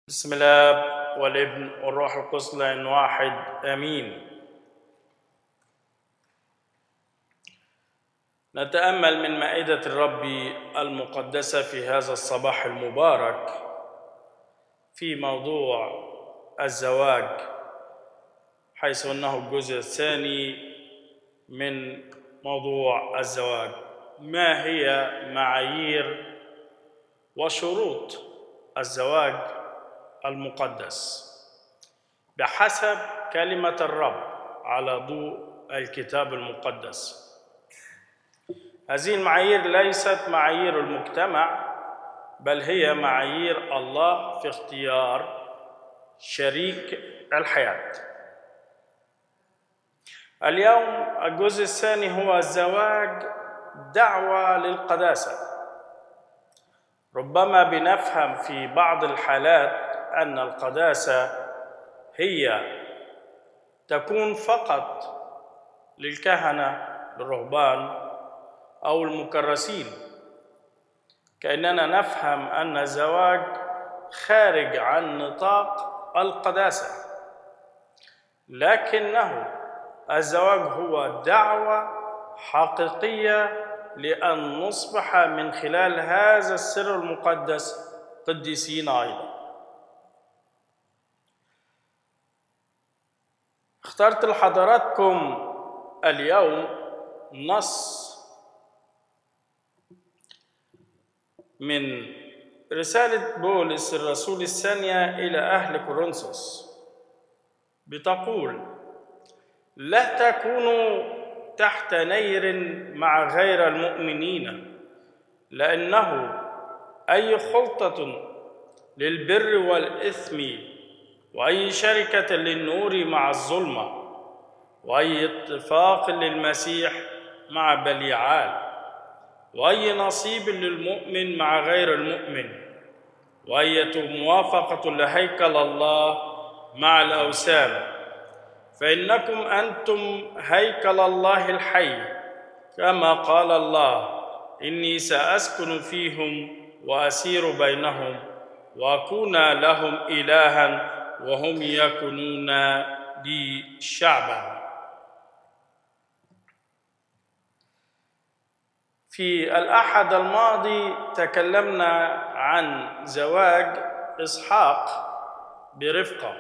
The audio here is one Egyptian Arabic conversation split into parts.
بسم الله والابن والروح القدس لان واحد امين نتامل من مائده الرب المقدسه في هذا الصباح المبارك في موضوع الزواج حيث انه الجزء الثاني من موضوع الزواج ما هي معايير وشروط الزواج المقدس بحسب كلمة الرب على ضوء الكتاب المقدس هذه المعايير ليست معايير المجتمع بل هي معايير الله في اختيار شريك الحياة اليوم الجزء الثاني هو الزواج دعوة للقداسة ربما بنفهم في بعض الحالات ان القداسه هي تكون فقط للكهنه للرهبان او المكرسين كاننا نفهم ان الزواج خارج عن نطاق القداسه لكنه الزواج هو دعوه حقيقيه لان نصبح من خلال هذا السر المقدس قديسين ايضا اخترت لحضراتكم اليوم نص من رسالة بولس الرسول الثانية إلى أهل كورنثوس بتقول لا تكونوا تحت نير مع غير المؤمنين لأنه أي خلطة للبر والإثم واي شركه للنور مع الظلمه واي اتفاق للمسيح مع بليعال واي نصيب للمؤمن مع غير المؤمن واية موافقة لهيكل الله مع الأوثان فإنكم أنتم هيكل الله الحي كما قال الله إني سأسكن فيهم وأسير بينهم وأكون لهم إلها وهم يكونون لي شعبا في الأحد الماضي تكلمنا عن زواج إسحاق برفقة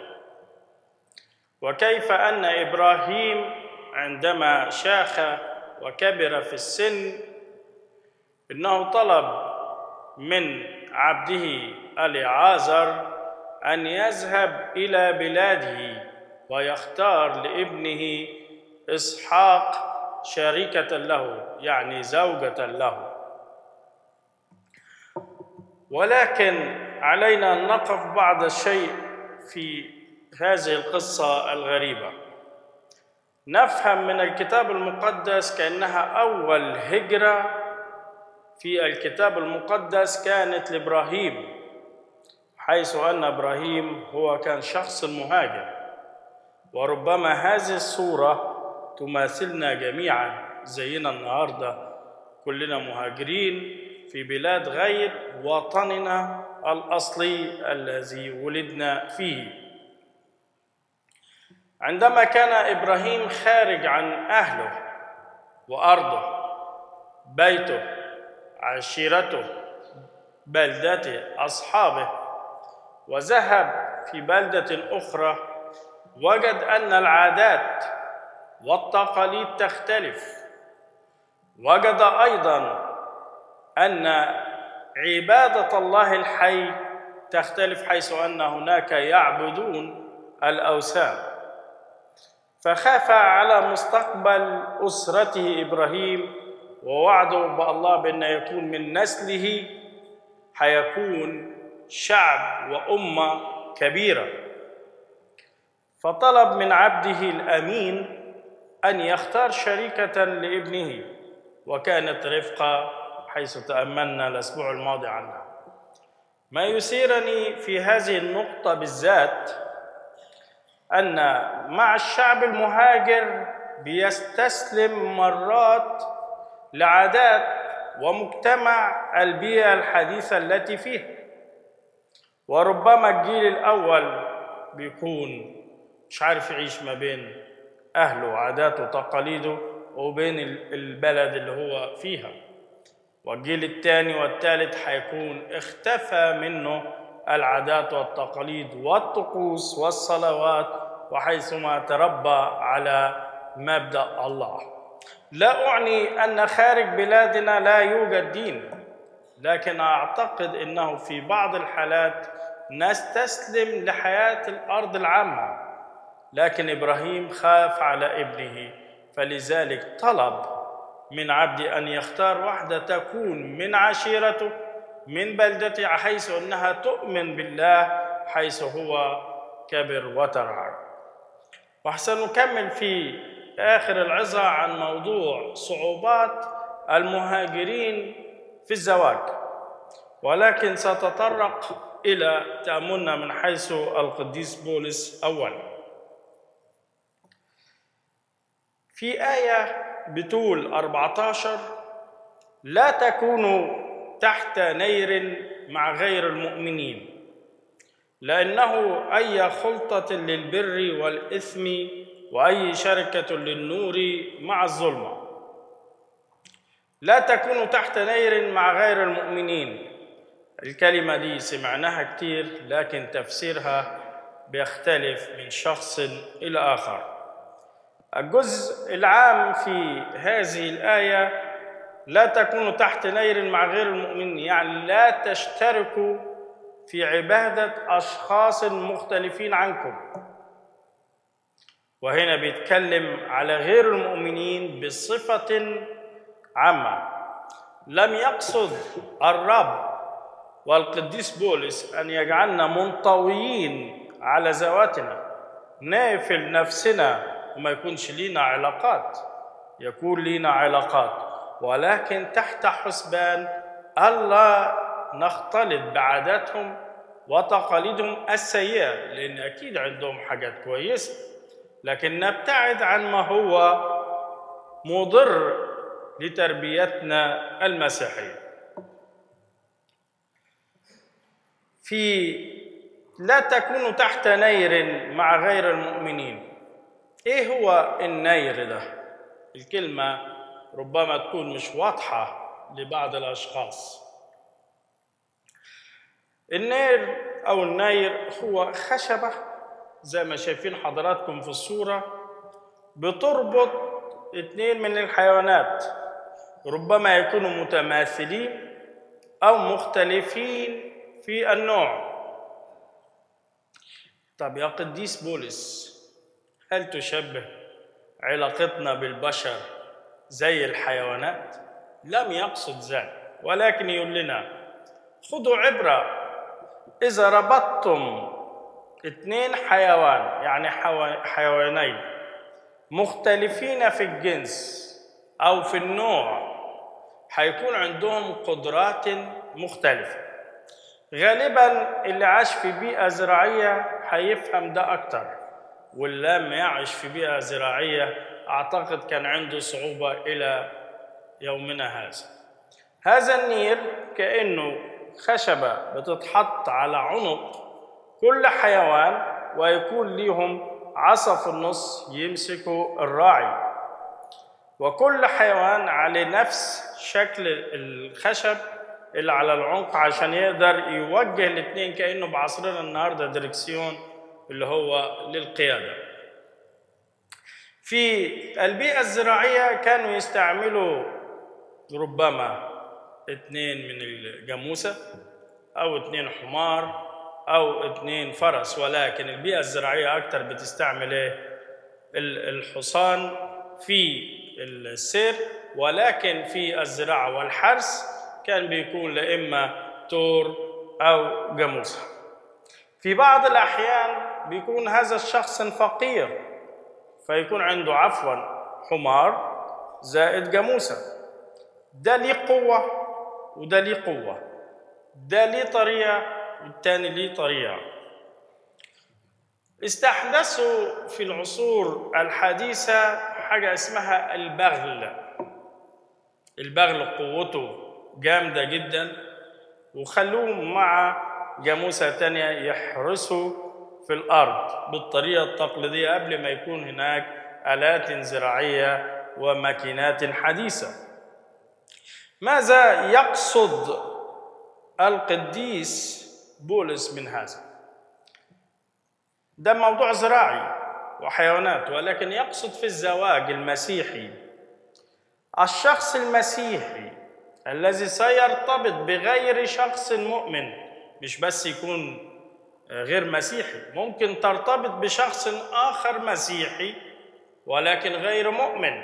وكيف أن إبراهيم عندما شاخ وكبر في السن إنه طلب من عبده اليعازر أن يذهب إلى بلاده ويختار لابنه إسحاق شريكة له يعني زوجة له ولكن علينا أن نقف بعض الشيء في هذه القصة الغريبة نفهم من الكتاب المقدس كأنها أول هجرة في الكتاب المقدس كانت لإبراهيم حيث أن إبراهيم هو كان شخص مهاجر وربما هذه الصورة تماثلنا جميعا زينا النهاردة كلنا مهاجرين في بلاد غير وطننا الأصلي الذي ولدنا فيه عندما كان إبراهيم خارج عن أهله وأرضه بيته عشيرته بلدته أصحابه وذهب في بلدة أخرى وجد أن العادات والتقاليد تختلف وجد أيضا أن عبادة الله الحي تختلف حيث أن هناك يعبدون الأوثان فخاف على مستقبل أسرته إبراهيم ووعده بالله بأن يكون من نسله حيكون شعب وامه كبيره فطلب من عبده الامين ان يختار شريكه لابنه وكانت رفقه حيث تاملنا الاسبوع الماضي عنها ما يثيرني في هذه النقطه بالذات ان مع الشعب المهاجر بيستسلم مرات لعادات ومجتمع البيئه الحديثه التي فيه وربما الجيل الأول بيكون مش عارف يعيش ما بين أهله وعاداته وتقاليده وبين البلد اللي هو فيها والجيل الثاني والثالث حيكون اختفى منه العادات والتقاليد والطقوس والصلوات وحيثما تربى على مبدا الله لا اعني ان خارج بلادنا لا يوجد دين لكن اعتقد انه في بعض الحالات نستسلم لحياه الارض العامه لكن ابراهيم خاف على ابنه فلذلك طلب من عبدي ان يختار واحده تكون من عشيرته من بلدته حيث انها تؤمن بالله حيث هو كبر وترعى وسنكمل في اخر العظه عن موضوع صعوبات المهاجرين في الزواج ولكن ستطرق الى تاملنا من حيث القديس بولس اولا في ايه بتول 14 لا تكونوا تحت نير مع غير المؤمنين لانه اي خلطه للبر والاثم واي شركه للنور مع الظلمه لا تكونوا تحت نير مع غير المؤمنين الكلمه دي سمعناها كتير لكن تفسيرها بيختلف من شخص الى اخر الجزء العام في هذه الايه لا تكونوا تحت نير مع غير المؤمنين يعني لا تشتركوا في عبادة أشخاص مختلفين عنكم وهنا بيتكلم على غير المؤمنين بصفة عامة لم يقصد الرب والقديس بولس أن يجعلنا منطويين على ذواتنا نقفل نفسنا وما يكونش لينا علاقات يكون لينا علاقات ولكن تحت حسبان ألا نختلط بعاداتهم وتقاليدهم السيئة لأن أكيد عندهم حاجات كويسة لكن نبتعد عن ما هو مضر لتربيتنا المسيحية في لا تكونوا تحت نير مع غير المؤمنين ايه هو النير ده الكلمه ربما تكون مش واضحة لبعض الأشخاص النير أو النير هو خشبة زي ما شايفين حضراتكم في الصورة بتربط اتنين من الحيوانات ربما يكونوا متماثلين أو مختلفين في النوع طب يا قديس بولس هل تشبه علاقتنا بالبشر زي الحيوانات لم يقصد ذلك ولكن يقول لنا خذوا عبرة إذا ربطتم اثنين حيوان يعني حيوانين مختلفين في الجنس أو في النوع حيكون عندهم قدرات مختلفة غالبا اللي عاش في بيئة زراعية حيفهم ده أكتر واللي لم يعش في بيئة زراعية أعتقد كان عنده صعوبة إلى يومنا هذا هذا النير كأنه خشبة بتتحط على عنق كل حيوان ويكون ليهم عصا في النص يمسكوا الراعي وكل حيوان على نفس شكل الخشب اللي على العنق عشان يقدر يوجه الاثنين كأنه بعصرنا النهارده دركسيون اللي هو للقياده في البيئة الزراعية كانوا يستعملوا ربما اثنين من الجاموسة أو اثنين حمار أو اثنين فرس ولكن البيئة الزراعية أكثر بتستعمل إيه؟ الحصان في السير ولكن في الزراعة والحرث كان بيكون لإما تور أو جاموسة في بعض الأحيان بيكون هذا الشخص فقير فيكون عنده عفوا حمار زائد جاموسة ده ليه قوة وده ليه قوة ده ليه طريقة والتاني ليه طريقة استحدثوا في العصور الحديثة حاجة اسمها البغل البغل قوته جامدة جدا وخلوه مع جاموسة تانية يحرسوا في الأرض بالطريقة التقليدية قبل ما يكون هناك آلات زراعية وماكينات حديثة ماذا يقصد القديس بولس من هذا ده موضوع زراعي وحيوانات ولكن يقصد في الزواج المسيحي الشخص المسيحي الذي سيرتبط بغير شخص مؤمن مش بس يكون غير مسيحي ممكن ترتبط بشخص آخر مسيحي ولكن غير مؤمن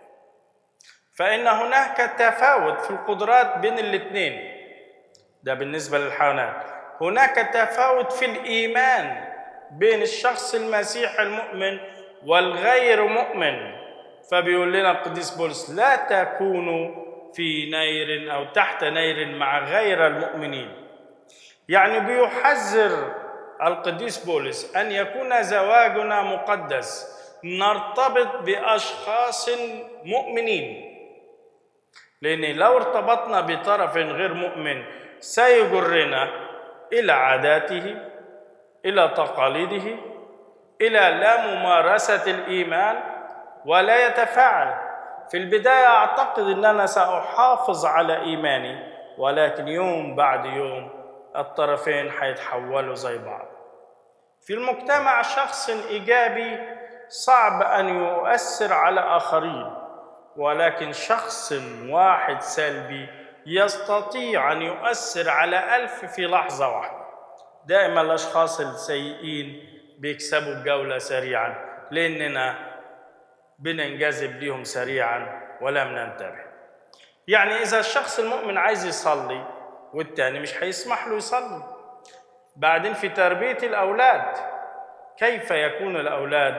فإن هناك تفاوت في القدرات بين الاثنين ده بالنسبة للحيوانات هناك تفاوت في الإيمان بين الشخص المسيحي المؤمن والغير مؤمن فبيقول لنا القديس بولس لا تكونوا في نير أو تحت نير مع غير المؤمنين يعني بيحذر القديس بولس أن يكون زواجنا مقدس نرتبط بأشخاص مؤمنين لأن لو ارتبطنا بطرف غير مؤمن سيجرنا إلى عاداته إلى تقاليده إلى لا ممارسة الإيمان ولا يتفاعل في البداية أعتقد أن أنا سأحافظ على إيماني ولكن يوم بعد يوم الطرفين حيتحولوا زي بعض في المجتمع شخص إيجابي صعب أن يؤثر على آخرين ولكن شخص واحد سلبي يستطيع أن يؤثر على ألف في لحظة واحدة دائما الأشخاص السيئين بيكسبوا الجولة سريعا لأننا بننجذب ليهم سريعا ولم ننتبه يعني إذا الشخص المؤمن عايز يصلي والتاني مش هيسمح له يصلي بعدين في تربية الأولاد كيف يكون الأولاد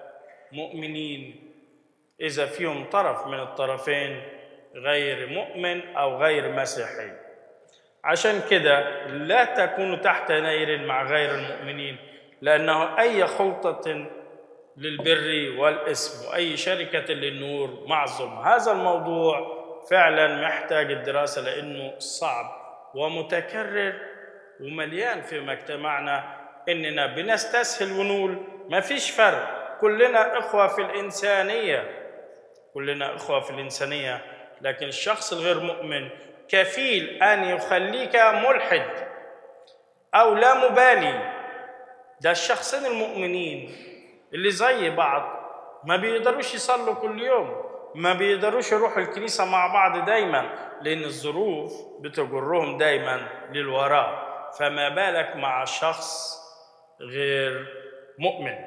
مؤمنين إذا فيهم طرف من الطرفين غير مؤمن أو غير مسيحي عشان كده لا تكونوا تحت نير مع غير المؤمنين لأنه أي خلطة للبر والاسم وأي شركة للنور مع الظلم هذا الموضوع فعلا محتاج الدراسة لأنه صعب ومتكرر ومليان في مجتمعنا إننا بنستسهل ونقول ما فيش فرق كلنا إخوة في الإنسانية كلنا إخوة في الإنسانية لكن الشخص الغير مؤمن كفيل أن يخليك ملحد أو لا مبالي ده الشخصين المؤمنين اللي زي بعض ما بيقدروش يصلوا كل يوم ما بيقدروش يروحوا الكنيسة مع بعض دايما لأن الظروف بتجرهم دايما للوراء فما بالك مع شخص غير مؤمن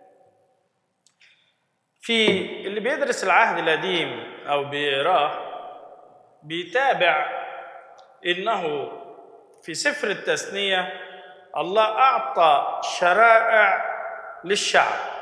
في اللي بيدرس العهد القديم أو بيقراه بيتابع إنه في سفر التثنية الله أعطى شرائع للشعب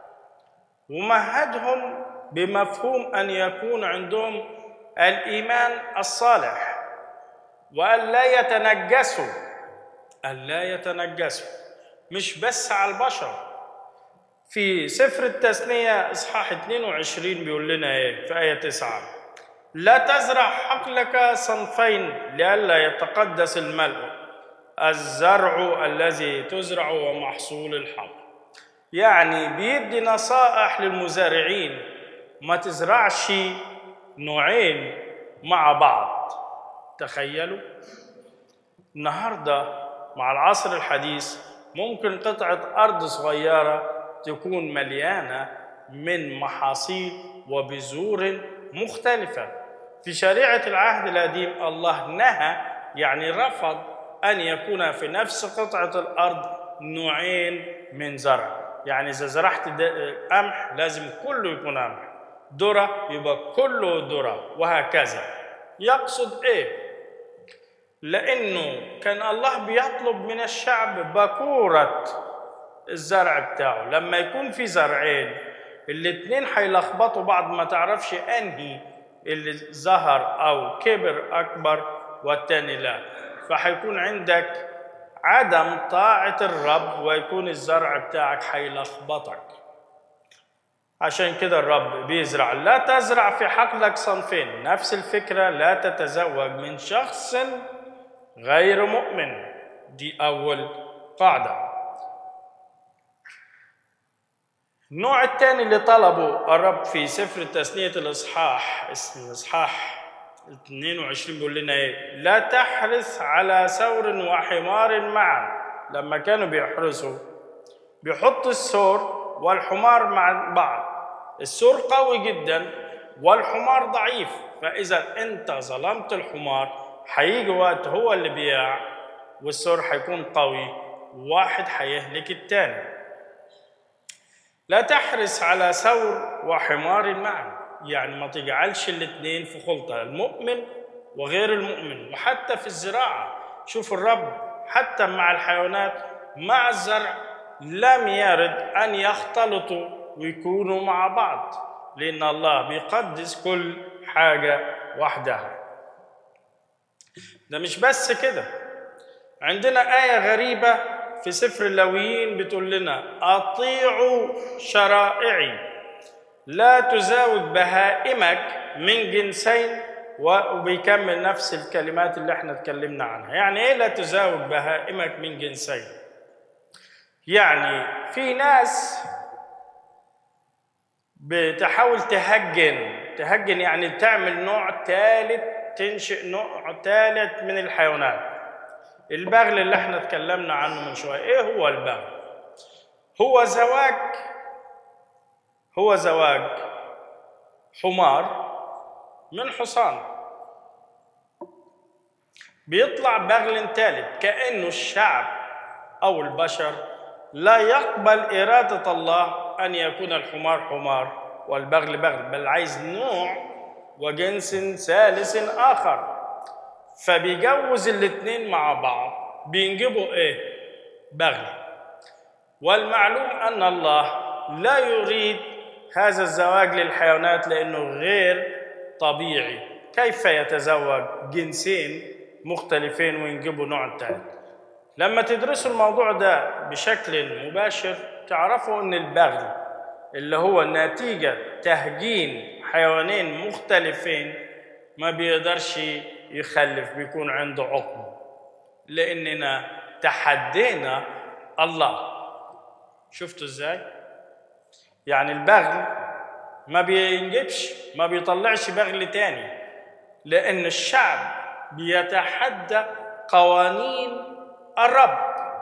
ومهدهم بمفهوم أن يكون عندهم الإيمان الصالح وأن لا يتنجسوا أن لا يتنجسوا مش بس على البشر في سفر التثنية إصحاح 22 بيقول لنا إيه في آية 9 لا تزرع حقلك صنفين لئلا يتقدس الملء الزرع الذي تزرع ومحصول الحق يعني بيدي نصائح للمزارعين ما تزرعش نوعين مع بعض تخيلوا النهارده مع العصر الحديث ممكن قطعة أرض صغيرة تكون مليانة من محاصيل وبذور مختلفة في شريعة العهد القديم الله نهى يعني رفض أن يكون في نفس قطعة الأرض نوعين من زرع يعني إذا زرعت قمح لازم كله يكون قمح ذرة يبقى كله ذرة وهكذا يقصد إيه؟ لأنه كان الله بيطلب من الشعب بكورة الزرع بتاعه لما يكون في زرعين الاتنين هيلخبطوا بعض ما تعرفش أنهي اللي ظهر أو كبر أكبر والتاني لا فهيكون عندك عدم طاعة الرب ويكون الزرع بتاعك هيلخبطك عشان كده الرب بيزرع لا تزرع في حقلك صنفين نفس الفكرة لا تتزوج من شخص غير مؤمن دي أول قاعدة النوع الثاني اللي طلبه الرب في سفر تثنية الإصحاح اسم الإصحاح 22 بيقول لنا إيه؟ لا تحرث على ثور وحمار معا لما كانوا بيحرسوا بيحط الثور والحمار مع بعض الثور قوي جدا والحمار ضعيف فإذا أنت ظلمت الحمار هيجي وقت هو اللي بيقع والثور هيكون قوي واحد هيهلك التاني لا تحرص على ثور وحمار معا يعني ما تجعلش الاثنين في خلطة المؤمن وغير المؤمن وحتى في الزراعة شوف الرب حتى مع الحيوانات مع الزرع لم يرد أن يختلطوا ويكونوا مع بعض لأن الله بيقدس كل حاجة وحدها ده مش بس كده عندنا آية غريبة في سفر اللويين بتقول لنا أطيعوا شرائعي لا تزاوج بهائمك من جنسين وبيكمل نفس الكلمات اللي احنا اتكلمنا عنها يعني ايه لا تزاوج بهائمك من جنسين يعني في ناس بتحاول تهجن تهجن يعني تعمل نوع ثالث تنشئ نوع ثالث من الحيوانات البغل اللي احنا اتكلمنا عنه من شويه ايه هو البغل هو زواج هو زواج حمار من حصان بيطلع بغل ثالث كانه الشعب او البشر لا يقبل اراده الله ان يكون الحمار حمار والبغل بغل بل عايز نوع وجنس ثالث اخر فبيجوز الاثنين مع بعض بينجبوا ايه بغل والمعلوم ان الله لا يريد هذا الزواج للحيوانات لانه غير طبيعي كيف يتزوج جنسين مختلفين وينجبوا نوع ثالث لما تدرسوا الموضوع ده بشكل مباشر تعرفوا ان البغل اللي هو نتيجه تهجين حيوانين مختلفين ما بيقدرش يخلف بيكون عنده عقم لاننا تحدينا الله شفتوا ازاي يعني البغل ما بينجبش ما بيطلعش بغل تاني لان الشعب بيتحدى قوانين الرب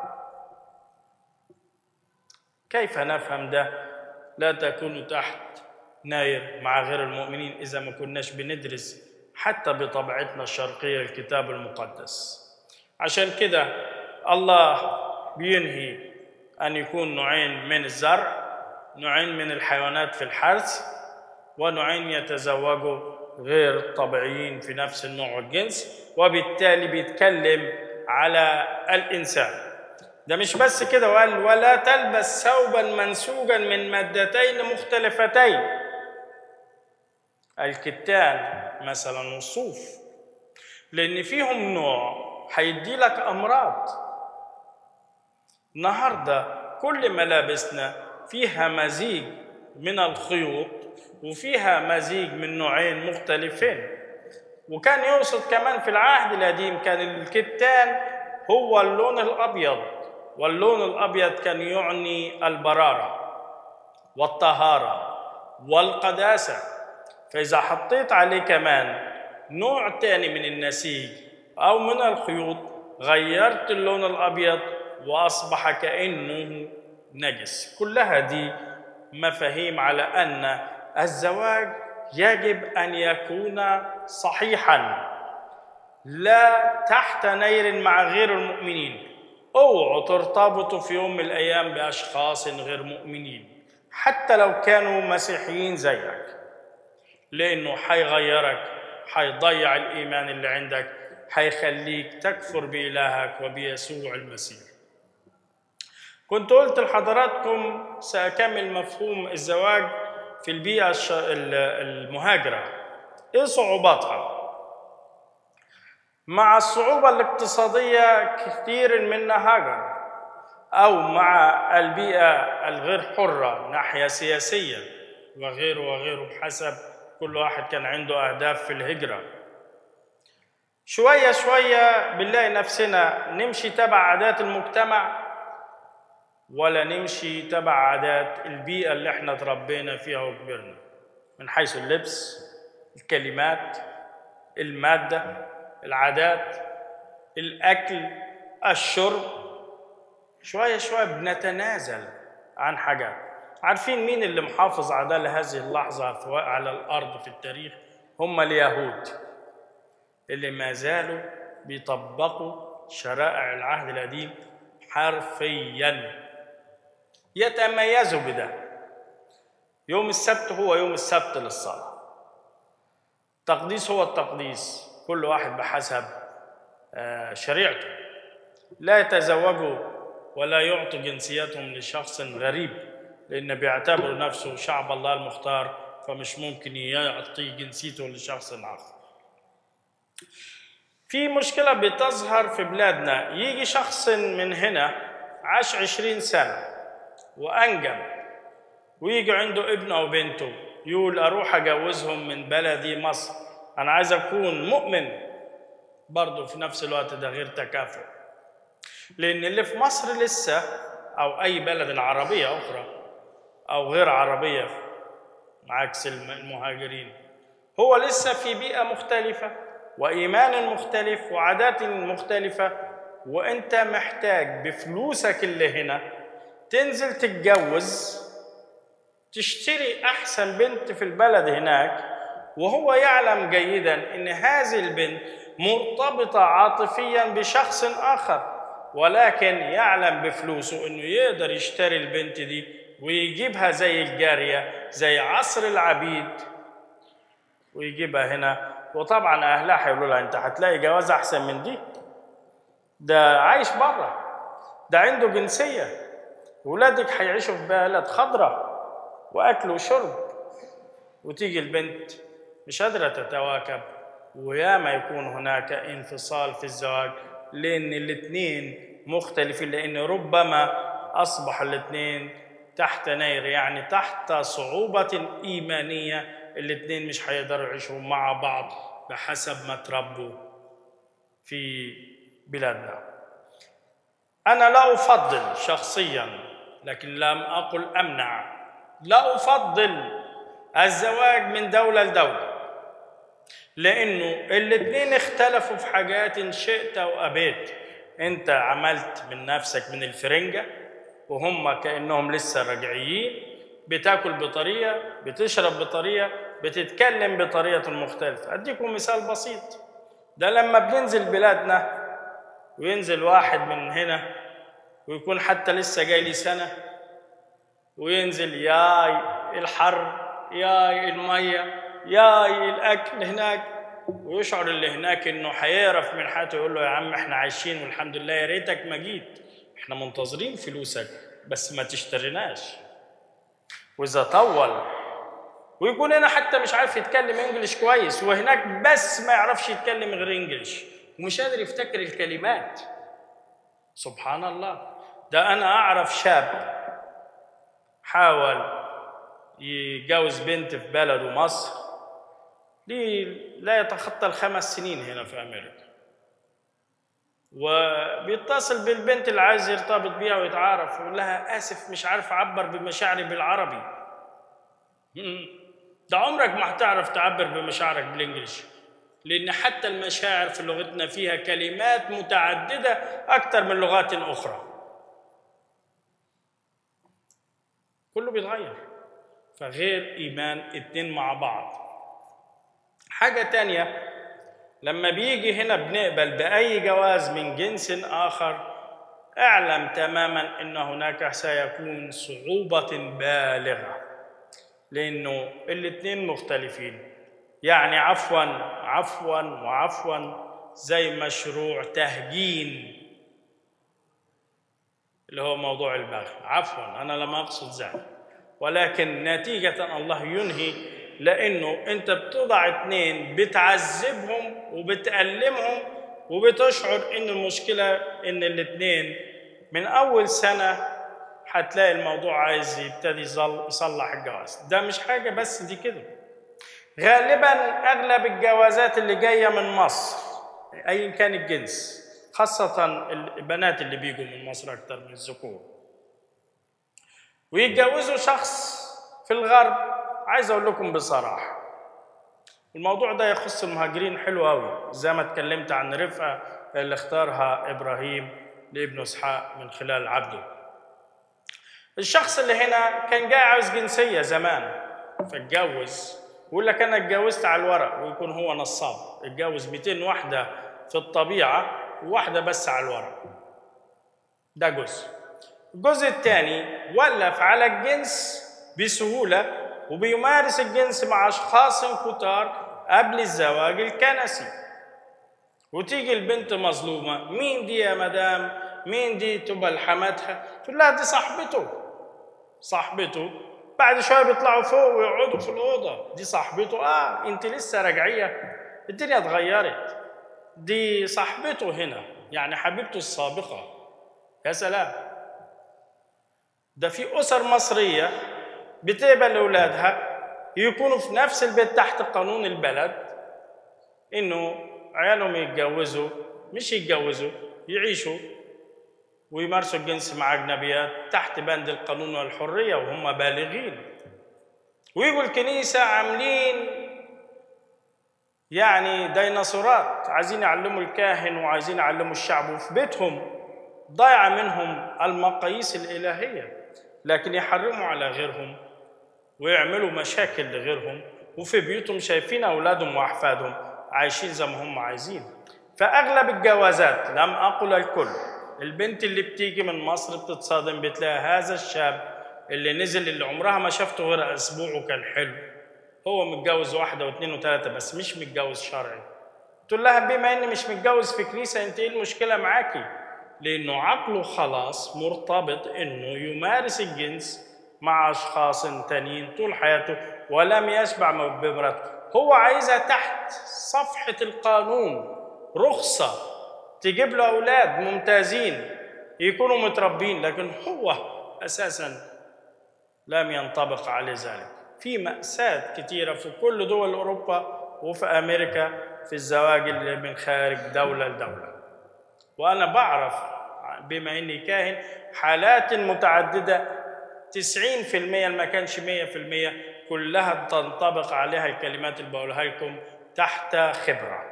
كيف نفهم ده لا تكونوا تحت ناير مع غير المؤمنين اذا ما كناش بندرس حتى بطبيعتنا الشرقيه الكتاب المقدس عشان كده الله بينهي ان يكون نوعين من الزرع نوعين من الحيوانات في الحرث ونوعين يتزوجوا غير طبيعيين في نفس النوع والجنس وبالتالي بيتكلم على الانسان ده مش بس كده وقال ولا تلبس ثوبا منسوجا من مادتين مختلفتين الكتان مثلا والصوف لان فيهم نوع هيدي لك امراض النهارده كل ملابسنا فيها مزيج من الخيوط وفيها مزيج من نوعين مختلفين وكان يقصد كمان في العهد القديم كان الكتان هو اللون الابيض واللون الابيض كان يعني البراره والطهاره والقداسه فاذا حطيت عليه كمان نوع تاني من النسيج او من الخيوط غيرت اللون الابيض واصبح كانه نجس كلها دي مفاهيم على ان الزواج يجب ان يكون صحيحا لا تحت نير مع غير المؤمنين اوعوا ترتبطوا في يوم من الايام باشخاص غير مؤمنين حتى لو كانوا مسيحيين زيك لانه حيغيرك حيضيع الايمان اللي عندك حيخليك تكفر بالهك وبيسوع المسيح كنت قلت لحضراتكم ساكمل مفهوم الزواج في البيئه المهاجره ايه صعوباتها مع الصعوبة الاقتصادية كثير منا هاجر أو مع البيئة الغير حرة ناحية سياسية وغيره وغيره حسب كل واحد كان عنده أهداف في الهجرة شوية شوية بنلاقي نفسنا نمشي تبع عادات المجتمع ولا نمشي تبع عادات البيئة اللي احنا تربينا فيها وكبرنا من حيث اللبس الكلمات المادة العادات الأكل الشرب شوية شوية بنتنازل عن حاجات عارفين مين اللي محافظ على لهذه اللحظة على الأرض في التاريخ هم اليهود اللي ما زالوا بيطبقوا شرائع العهد القديم حرفيا يتميزوا بده يوم السبت هو يوم السبت للصلاة التقديس هو التقديس كل واحد بحسب شريعته لا يتزوجوا ولا يعطوا جنسيتهم لشخص غريب لأن بيعتبروا نفسه شعب الله المختار فمش ممكن يعطي جنسيته لشخص آخر في مشكلة بتظهر في بلادنا يجي شخص من هنا عاش عشرين سنة وأنجب ويجي عنده ابن أو بنته يقول أروح أجوزهم من بلدي مصر أنا عايز أكون مؤمن برضه في نفس الوقت ده غير تكافؤ لأن اللي في مصر لسه أو أي بلد عربية أخرى أو غير عربية عكس المهاجرين هو لسه في بيئة مختلفة وإيمان مختلف وعادات مختلفة وأنت محتاج بفلوسك اللي هنا تنزل تتجوز تشتري أحسن بنت في البلد هناك وهو يعلم جيدا أن هذه البنت مرتبطة عاطفيا بشخص آخر ولكن يعلم بفلوسه أنه يقدر يشتري البنت دي ويجيبها زي الجارية زي عصر العبيد ويجيبها هنا وطبعا أهلها هيقولوا لها أنت هتلاقي جواز أحسن من دي ده عايش بره ده عنده جنسية ولادك هيعيشوا في بلد خضراء وأكل وشرب وتيجي البنت مش قادرة تتواكب وياما يكون هناك انفصال في الزواج لأن الاثنين مختلفين لأن ربما أصبح الاثنين تحت نير يعني تحت صعوبة إيمانية الاثنين مش هيقدروا يعيشوا مع بعض بحسب ما تربوا في بلادنا أنا لا أفضل شخصيا لكن لم أقل أمنع لا أفضل الزواج من دولة لدولة لأنه الاثنين اختلفوا في حاجات إن شئت أو أبيت أنت عملت من نفسك من الفرنجة وهم كأنهم لسه رجعيين بتاكل بطريقة بتشرب بطريقة بتتكلم بطريقة مختلفة أديكم مثال بسيط ده لما بننزل بلادنا وينزل واحد من هنا ويكون حتى لسه جاي لي سنة وينزل ياي الحر ياي المية ياي الأكل هناك ويشعر اللي هناك إنه هيعرف من حياته يقول له يا عم إحنا عايشين والحمد لله يا ريتك ما جيت إحنا منتظرين فلوسك بس ما تشتريناش وإذا طول ويكون هنا حتى مش عارف يتكلم انجليش كويس وهناك بس ما يعرفش يتكلم غير انجليش ومش قادر يفتكر الكلمات سبحان الله ده انا اعرف شاب حاول يجوز بنت في بلده مصر ليه لا يتخطى الخمس سنين هنا في امريكا وبيتصل بالبنت اللي عايز يرتبط بيها ويتعارف يقول لها اسف مش عارف اعبر بمشاعري بالعربي ده عمرك ما هتعرف تعبر بمشاعرك بالانجليزي لان حتى المشاعر في لغتنا فيها كلمات متعدده اكثر من لغات اخرى كله بيتغير فغير ايمان اتنين مع بعض حاجه تانية لما بيجي هنا بنقبل باي جواز من جنس اخر اعلم تماما ان هناك سيكون صعوبه بالغه لانه الاثنين مختلفين يعني عفوا عفوا وعفوا زي مشروع تهجين اللي هو موضوع البغي عفوا انا لم اقصد ذلك ولكن نتيجة الله ينهي لأنه أنت بتضع اتنين بتعذبهم وبتألمهم وبتشعر إن المشكلة إن الاتنين من أول سنة هتلاقي الموضوع عايز يبتدي يصلح الجواز ده مش حاجة بس دي كده غالبا أغلب الجوازات اللي جاية من مصر ايا كان الجنس خاصة البنات اللي بيجوا من مصر أكتر من الذكور ويتجوزوا شخص في الغرب عايز أقول لكم بصراحة الموضوع ده يخص المهاجرين حلو قوي زي ما اتكلمت عن رفقة اللي اختارها إبراهيم لابنه إسحاق من خلال عبده الشخص اللي هنا كان جاي عاوز جنسية زمان فاتجوز ويقول لك أنا اتجوزت على الورق ويكون هو نصاب اتجوز 200 واحدة في الطبيعة وواحدة بس على الورق ده جزء الجزء الثاني ولف على الجنس بسهولة وبيمارس الجنس مع أشخاص كتار قبل الزواج الكنسي وتيجي البنت مظلومة مين دي يا مدام مين دي تبقى لحماتها تقول لها دي صاحبته صاحبته بعد شوية بيطلعوا فوق ويقعدوا في الأوضة دي صاحبته آه أنت لسه راجعية الدنيا اتغيرت دي صاحبته هنا يعني حبيبته السابقة يا سلام ده في أسر مصرية بتقبل أولادها يكونوا في نفس البيت تحت قانون البلد إنه عيالهم يتجوزوا مش يتجوزوا يعيشوا ويمارسوا الجنس مع أجنبيات تحت بند القانون والحرية وهم بالغين ويجوا الكنيسة عاملين يعني ديناصورات عايزين يعلموا الكاهن وعايزين يعلموا الشعب وفي بيتهم ضايعة منهم المقاييس الإلهية لكن يحرموا على غيرهم ويعملوا مشاكل لغيرهم وفي بيوتهم شايفين أولادهم وأحفادهم عايشين زي ما هم عايزين فأغلب الجوازات لم أقل الكل البنت اللي بتيجي من مصر بتتصادم بتلاقي هذا الشاب اللي نزل اللي عمرها ما شافته غير أسبوع وكان حلو هو متجوز واحدة واثنين وثلاثة بس مش متجوز شرعي تقول لها بما اني مش متجوز في كنيسة انت ايه المشكلة معاكي لانه عقله خلاص مرتبط انه يمارس الجنس مع اشخاص تانيين طول حياته ولم يشبع بمراته هو عايزها تحت صفحة القانون رخصة تجيب له اولاد ممتازين يكونوا متربين لكن هو اساسا لم ينطبق عليه ذلك في مأساة كتيرة في كل دول أوروبا وفي أمريكا في الزواج اللي من خارج دولة لدولة وأنا بعرف بما إني كاهن حالات متعددة 90% ما كانش 100% كلها تنطبق عليها الكلمات اللي بقولها لكم تحت خبرة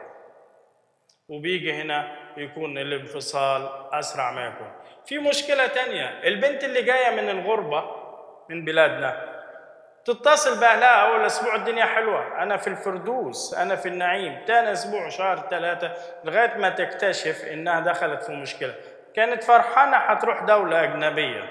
وبيجي هنا يكون الانفصال أسرع ما يكون في مشكلة تانية البنت اللي جاية من الغربة من بلادنا تتصل باهلها اول اسبوع الدنيا حلوه انا في الفردوس انا في النعيم تاني اسبوع شهر ثلاثه لغايه ما تكتشف انها دخلت في مشكله كانت فرحانه هتروح دوله اجنبيه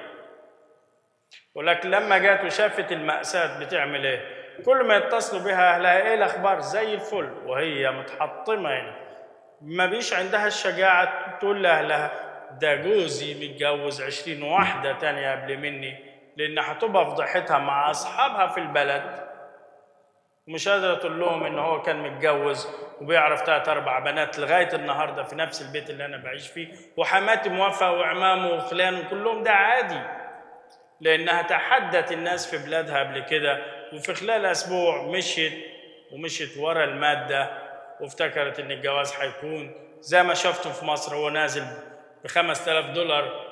ولكن لما جات وشافت المأساة بتعمل ايه؟ كل ما يتصلوا بها اهلها ايه الاخبار؟ زي الفل وهي متحطمه هنا ما بيش عندها الشجاعه تقول لاهلها ده جوزي متجوز عشرين واحده تانية قبل مني لان هتبقى فضيحتها مع اصحابها في البلد مش قادره تقول لهم ان هو كان متجوز وبيعرف ثلاث اربع بنات لغايه النهارده في نفس البيت اللي انا بعيش فيه وحماتي موافقه وعمامه وخلانه كلهم ده عادي لانها تحدت الناس في بلادها قبل كده وفي خلال اسبوع مشيت ومشيت ورا الماده وافتكرت ان الجواز هيكون زي ما شفته في مصر هو نازل ب 5000 دولار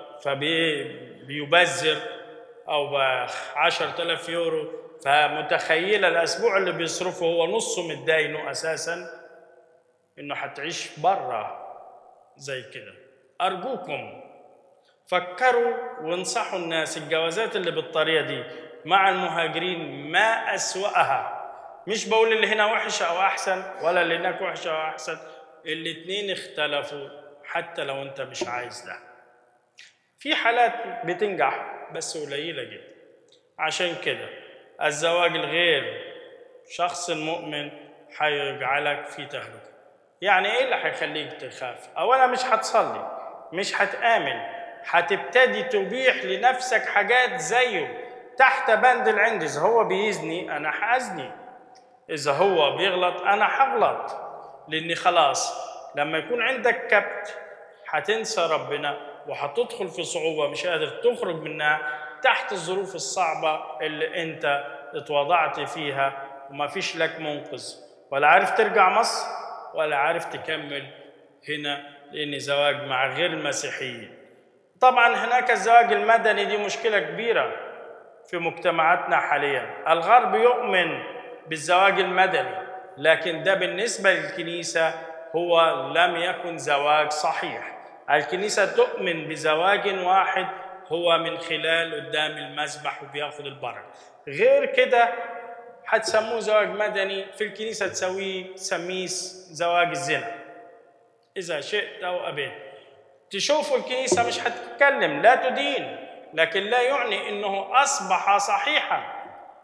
فبيبذر او ب 10000 يورو فمتخيله الاسبوع اللي بيصرفه هو نصه متداينه اساسا انه هتعيش بره زي كده ارجوكم فكروا وانصحوا الناس الجوازات اللي بالطريقه دي مع المهاجرين ما اسواها مش بقول اللي هنا وحشه او احسن ولا اللي هناك وحشه او احسن الاتنين اختلفوا حتى لو انت مش عايز ده في حالات بتنجح بس قليله جدا عشان كده الزواج الغير شخص مؤمن هيجعلك في تهلكه يعني ايه اللي هيخليك تخاف اولا مش هتصلي مش هتامن هتبتدي تبيح لنفسك حاجات زيه تحت بند العند اذا هو بيزني انا هازني اذا هو بيغلط انا هغلط لاني خلاص لما يكون عندك كبت هتنسى ربنا وهتدخل في صعوبه مش قادر تخرج منها تحت الظروف الصعبه اللي انت اتوضعت فيها وما فيش لك منقذ ولا عارف ترجع مصر ولا عارف تكمل هنا لأن زواج مع غير المسيحيين طبعا هناك الزواج المدني دي مشكلة كبيرة في مجتمعاتنا حاليا الغرب يؤمن بالزواج المدني لكن ده بالنسبة للكنيسة هو لم يكن زواج صحيح الكنيسة تؤمن بزواج واحد هو من خلال قدام المذبح وبياخد البركة غير كده هتسموه زواج مدني في الكنيسة تسويه تسميه زواج الزنا إذا شئت أو أبيت تشوفوا الكنيسة مش هتتكلم لا تدين لكن لا يعني انه اصبح صحيحا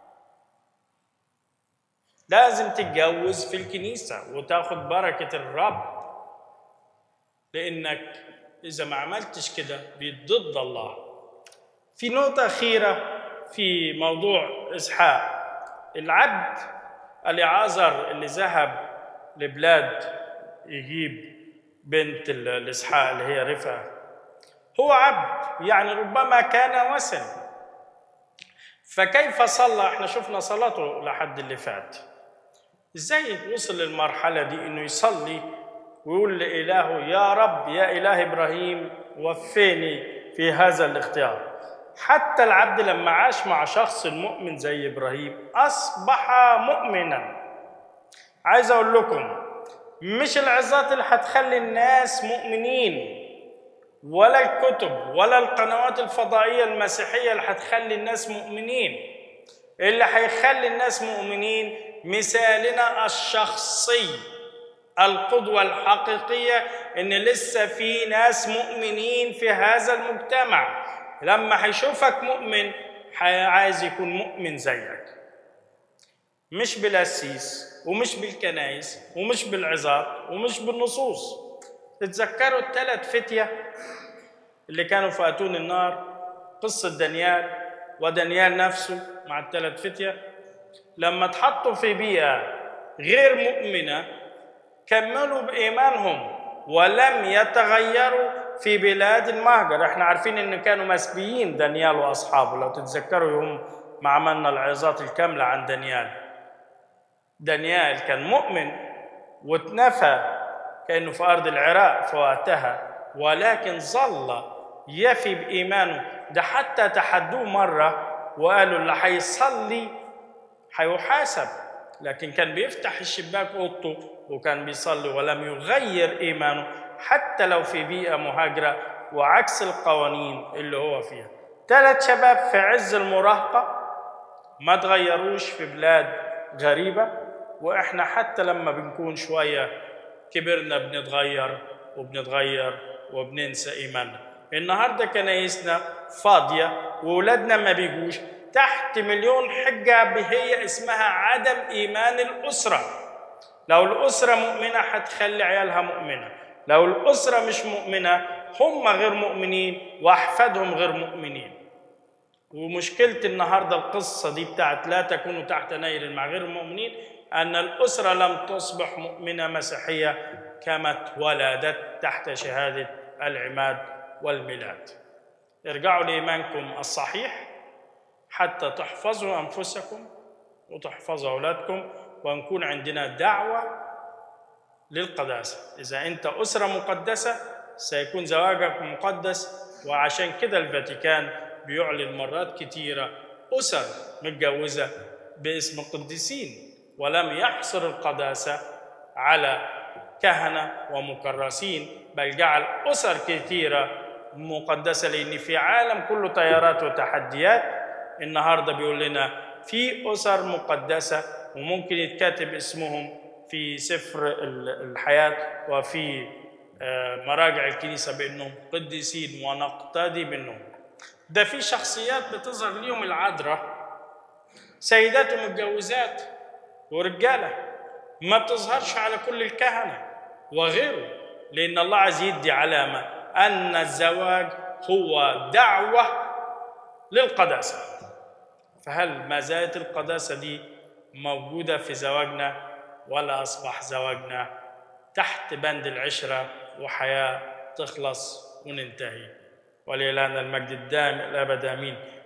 لازم تتجوز في الكنيسة وتاخد بركة الرب لأنك إذا ما عملتش كده ضد الله في نقطة أخيرة في موضوع إسحاق العبد الإعازر اللي ذهب لبلاد يجيب بنت الإسحاق اللي هي رفقة هو عبد يعني ربما كان وثن فكيف صلى احنا شفنا صلاته لحد اللي فات ازاي وصل للمرحله دي انه يصلي ويقول لإلهه يا رب يا إله إبراهيم وفيني في هذا الاختيار حتى العبد لما عاش مع شخص مؤمن زي إبراهيم أصبح مؤمنا عايز أقول لكم مش العظات اللي هتخلي الناس مؤمنين ولا الكتب ولا القنوات الفضائية المسيحية اللي هتخلي الناس مؤمنين اللي هيخلي الناس مؤمنين مثالنا الشخصي القدوة الحقيقية إن لسه في ناس مؤمنين في هذا المجتمع لما هيشوفك مؤمن عايز يكون مؤمن زيك مش بالأسيس ومش بالكنايس ومش بالعظات ومش بالنصوص تتذكروا الثلاث فتية اللي كانوا في أتون النار قصة دانيال ودانيال نفسه مع الثلاث فتية لما اتحطوا في بيئة غير مؤمنة كملوا بإيمانهم ولم يتغيروا في بلاد المهجر احنا عارفين ان كانوا مسبيين دانيال واصحابه لو تتذكروا يوم ما عملنا العظات الكاملة عن دانيال دانيال كان مؤمن واتنفى كأنه في أرض العراق في وقتها ولكن ظل يفي بإيمانه ده حتى تحدوه مرة وقالوا اللي هيصلي هيحاسب لكن كان بيفتح الشباك اوضته وكان بيصلي ولم يغير ايمانه حتى لو في بيئه مهاجره وعكس القوانين اللي هو فيها ثلاث شباب في عز المراهقه ما تغيروش في بلاد غريبه واحنا حتى لما بنكون شويه كبرنا بنتغير وبنتغير وبننسى ايماننا النهارده كنايسنا فاضيه واولادنا ما بيجوش تحت مليون حجه هي اسمها عدم ايمان الاسره لو الاسره مؤمنه هتخلي عيالها مؤمنه لو الاسره مش مؤمنه هم غير مؤمنين واحفادهم غير مؤمنين ومشكلة النهاردة القصة دي بتاعت لا تكونوا تحت نير مع غير المؤمنين أن الأسرة لم تصبح مؤمنة مسيحية كما اتولدت تحت شهادة العماد والميلاد ارجعوا لإيمانكم الصحيح حتى تحفظوا أنفسكم وتحفظوا أولادكم ونكون عندنا دعوة للقداسة إذا أنت أسرة مقدسة سيكون زواجك مقدس وعشان كده الفاتيكان بيعلن مرات كتيرة أسر متجوزة باسم القديسين ولم يحصر القداسة على كهنة ومكرسين بل جعل أسر كثيرة مقدسة لأن في عالم كله تيارات وتحديات النهاردة بيقول لنا في أسر مقدسة وممكن يتكاتب اسمهم في سفر الحياة وفي مراجع الكنيسة بأنهم قديسين ونقتدي منهم ده في شخصيات بتظهر ليهم العذراء سيدات ومتجوزات ورجاله ما بتظهرش على كل الكهنه وغيره لان الله عايز يدي علامه ان الزواج هو دعوه للقداسه فهل ما زالت القداسه دي موجوده في زواجنا ولا اصبح زواجنا تحت بند العشره وحياه تخلص وننتهي ولإلهنا المجد الدائم الأبد آمين